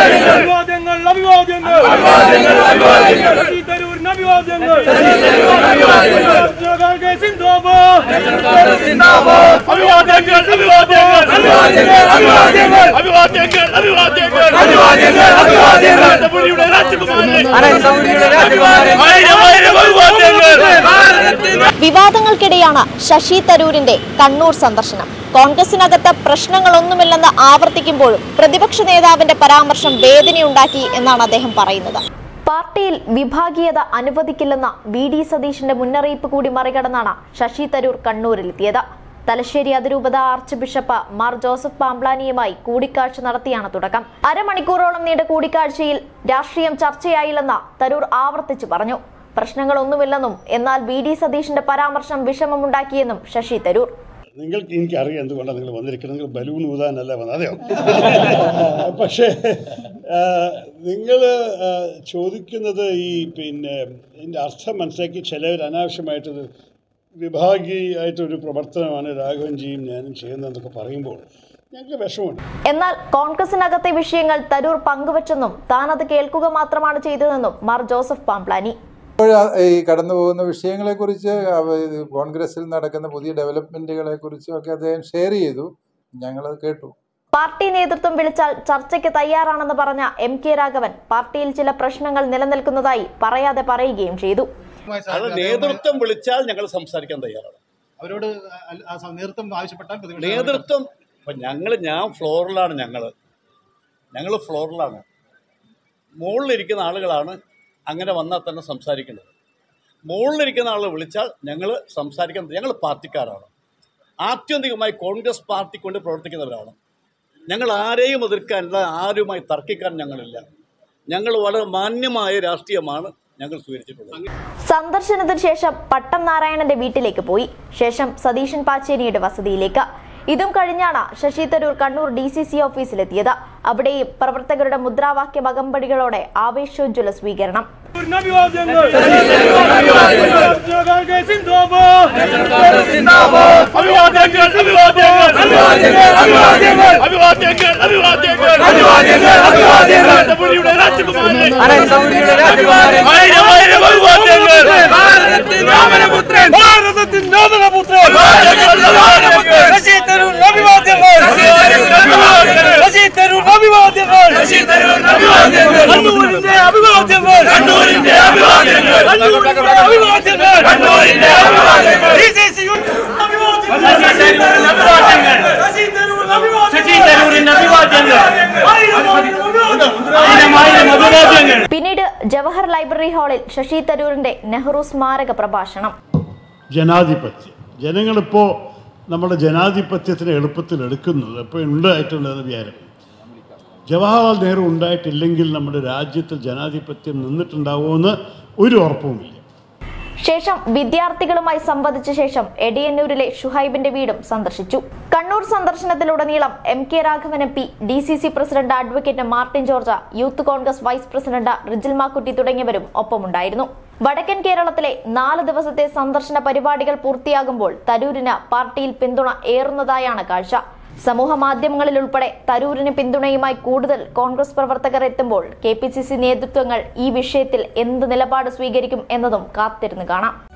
അഭിവാദ്യങ്ങൾ അഭിവാദ്യങ്ങൾ ശശി തരൂരിന് അഭിവാദ്യങ്ങൾ ജനതാദൾ സിന്ദാബാദ് അഭിവാദ്യങ്ങൾ അഭിവാദ്യങ്ങൾ അഭിവാദ്യങ്ങൾ അഭിവാദ്യങ്ങൾ അഭിവാദ്യങ്ങൾ അഭിവാദ്യങ്ങൾ പുലിയുടെ രാജകുമാരൻ ആയിരം ആയിരം അഭിവാദ്യങ്ങൾ വിവാദങ്ങൾക്കിടെയാണ് ശശി തരൂരിന്റെ കണ്ണൂർ സന്ദർശനം കോൺഗ്രസിനകത്ത് പ്രശ്നങ്ങളൊന്നുമില്ലെന്ന് ആവർത്തിക്കുമ്പോഴും പ്രതിപക്ഷ നേതാവിന്റെ പരാമർശം വേദനയുണ്ടാക്കി എന്നാണ് അദ്ദേഹം പറയുന്നത് പാർട്ടിയിൽ വിഭാഗീയത അനുവദിക്കില്ലെന്ന വി ഡി സതീഷിന്റെ മുന്നറിയിപ്പ് കൂടി മറികടന്നാണ് ശശി തരൂർ കണ്ണൂരിലെത്തിയത് തലശ്ശേരി അതിരൂപത ആർച്ച് ബിഷപ്പ് മാർ ജോസഫ് പാംബ്ലാനിയുമായി കൂടിക്കാഴ്ച നടത്തിയാണ് തുടക്കം അരമണിക്കൂറോളം നീണ്ട കൂടിക്കാഴ്ചയിൽ രാഷ്ട്രീയം ചർച്ചയായില്ലെന്ന് തരൂർ ആവർത്തിച്ചു പറഞ്ഞു പ്രശ്നങ്ങളൊന്നുമില്ലെന്നും എന്നാൽ വി ഡി സതീഷിന്റെ പരാമർശം വിഷമമുണ്ടാക്കിയെന്നും ശശി തരൂർ നിങ്ങൾക്ക് എനിക്കറിയാം എന്തുകൊണ്ടാണ് നിങ്ങൾ വന്നിരിക്കുന്നത് നിങ്ങൾ ബലൂൺ ഊതാനല്ല വന്നത് അതെയോ പക്ഷേ നിങ്ങൾ ചോദിക്കുന്നത് ഈ പിന്നെ ഇതിൻ്റെ അർത്ഥം മനസ്സിലാക്കി ചിലവർ അനാവശ്യമായിട്ടത് വിഭാഗീയമായിട്ടൊരു പ്രവർത്തനമാണ് രാഘവൻജിയും ഞാനും ചെയ്യുന്നതെന്നൊക്കെ പറയുമ്പോൾ ഞങ്ങൾക്ക് വിഷമമുണ്ട് എന്നാൽ കോൺഗ്രസിനകത്തെ വിഷയങ്ങൾ തരൂർ പങ്കുവച്ചെന്നും താൻ അത് കേൾക്കുക മാത്രമാണ് ചെയ്തതെന്നും മാർ ജോസഫ് പാംപ്ലാനി ഇപ്പോൾ ഈ കടന്നു പോകുന്ന വിഷയങ്ങളെക്കുറിച്ച് അവ- ഇത് കോൺഗ്രസിൽ നടക്കുന്ന പുതിയ ഡെവലപ്മെൻറ്റുകളെ കുറിച്ചും ഒക്കെ അദ്ദേഹം ഷെയർ ചെയ്തു ഞങ്ങളത് കേട്ടു പാർട്ടി നേതൃത്വം വിളിച്ചാൽ ചർച്ചയ്ക്ക് തയ്യാറാണെന്ന് പറഞ്ഞ എം കെ രാഘവൻ പാർട്ടിയിൽ ചില പ്രശ്നങ്ങൾ നിലനിൽക്കുന്നതായി പറയാതെ പറയുകയും ചെയ്തു അത് നേതൃത്വം വിളിച്ചാൽ ഞങ്ങൾ സംസാരിക്കാൻ തയ്യാറാണ് അവരോട് അൽ- ആ സ- നേതൃത്വം ആവശ്യപ്പെട്ടാൽ പ്രതിപക്ഷ നേതൃത്വം ഇപ്പം ഞങ്ങൾ ഞാൻ ഫ്ലോറിലാണ് ഞങ്ങൾ ഞങ്ങൾ ഫ്ലോറിലാണ് മുകളിലിരിക്കുന്ന ആളുകളാണ് അങ്ങനെ വന്നാൽ തന്നെ സംസാരിക്കേണ്ടത് മുകളിലിരിക്കുന്ന ആൾ വിളിച്ചാൽ ഞങ്ങൾ സംസാരിക്കാൻ ഞങ്ങൾ പാർട്ടിക്കാരാണ് ആത്യന്തികമായി കോൺഗ്രസ് പാർട്ടി കൊണ്ട് പ്രവർത്തിക്കുന്നവരാണ് ഞങ്ങൾ ആരെയും എതിർക്കാനില്ല ആരുമായി തർക്കിക്കാൻ ഞങ്ങളില്ല ഞങ്ങൾ വളരെ മാന്യമായ രാഷ്ട്രീയമാണ് ഞങ്ങൾ സ്വീകരിച്ചിട്ടുള്ളത് സന്ദർശനത്തിന് ശേഷം പട്ടം നാരായണന്റെ വീട്ടിലേക്ക് പോയി ശേഷം സതീശൻ പാച്ചേനിയുടെ വസതിയിലേക്ക് ഇതും കഴിഞ്ഞാണ് Shashi Tharoor Kannur D C C ഓഫീസിലെത്തിയത് അവിടെയും പ്രവർത്തകരുടെ മുദ്രാവാക്യ അകമ്പടികളോടെ ആവേശോജ്വല സ്വീകരണം അഭിവാദ്യങ്ങൾ ജനതാദൾ സിന്ദാബാദ് അഭിവാദ്യങ്ങൾ അഭിവാദ്യങ്ങൾ അഭിവാദ്യങ്ങൾ അഭിവാദ്യങ്ങൾ അഭിവാദ്യങ്ങൾ പുലിയുടെ രാജകുമാരൻ ആയിരം ആയിരം അഭിവാദ്യങ്ങൾ രാമനപുത്രൻ ഭാരതത്തിൻ നോദനപുത്രൻ ശശി തരൂർ അഭിവാദ്യങ്ങൾ ശശി തരൂർ അഭിവാദ്യങ്ങൾ ശശി തരൂർ അഭിവാദ്യങ്ങൾ കണ്ണൂരിന്റെ അഭിവാദ്യങ്ങൾ കണ്ണൂരിന്റെ അഭിവാദ്യങ്ങൾ കണ്ണൂരിന്റെ അഭിവാദ്യങ്ങൾ കണ്ണൂരിന്റെ അഭിവാദ്യങ്ങൾ ഡിസിസി അഭിവാദ്യങ്ങൾ ശശി തരൂർ അഭിവാദ്യങ്ങൾ ശശി തരൂരിന്റെ അഭിവാദ്യങ്ങൾ ആയിരം ആയിരം അഭിവാദ്യങ്ങൾ പിന്നീട് ജവഹർ ലൈബ്രറി ഹാളിൽ ശശി തരൂരിന്റെ നെഹ്റു സ്മാരക പ്രഭാഷണം ജനാധിപത്യം ജനങ്ങളിപ്പോൾ നമ്മുടെ ജനാധിപത്യത്തിന് എളുപ്പത്തിൽ എടുക്കുന്നത് ഇപ്പോൾ ഉണ്ടായിട്ടുള്ളതെന്ന് വിചാരം ജവഹർലാൽ നെഹ്റു ഉണ്ടായിട്ടില്ലെങ്കിൽ നമ്മുടെ രാജ്യത്തിൽ ജനാധിപത്യം നിന്നിട്ടുണ്ടാവുമെന്ന് ഒരു ഉറപ്പുമില്ല ശേഷം വിദ്യാർത്ഥികളുമായി സംവദിച്ച ശേഷം എടിയന്നൂരിലെ ഷുഹൈബിന്റെ വീടും സന്ദർശിച്ചു കണ്ണൂർ സന്ദർശനത്തിലുടനീളം M K Raghavan M P D C C president advocate Martin George youth Congress vice president Rijil Makkutty തുടങ്ങിയവരും ഒപ്പമുണ്ടായിരുന്നു വടക്കൻ കേരളത്തിലെ നാല് ദിവസത്തെ സന്ദർശന പരിപാടികൾ പൂർത്തിയാകുമ്പോൾ തരൂരിന് പാർട്ടിയിൽ പിന്തുണ ഏറുന്നതായാണ് കാഴ്ച സമൂഹ മാധ്യമങ്ങളിൽ ഉൾപ്പെടെ തരൂരിന് പിന്തുണയുമായി കൂടുതൽ കോൺഗ്രസ് പ്രവർത്തകർ എത്തുമ്പോൾ കെ പി സി സി നേതൃത്വങ്ങൾ ഈ വിഷയത്തിൽ എന്ത് നിലപാട് സ്വീകരിക്കും എന്നതും കാത്തിരുന്ന് കാണാം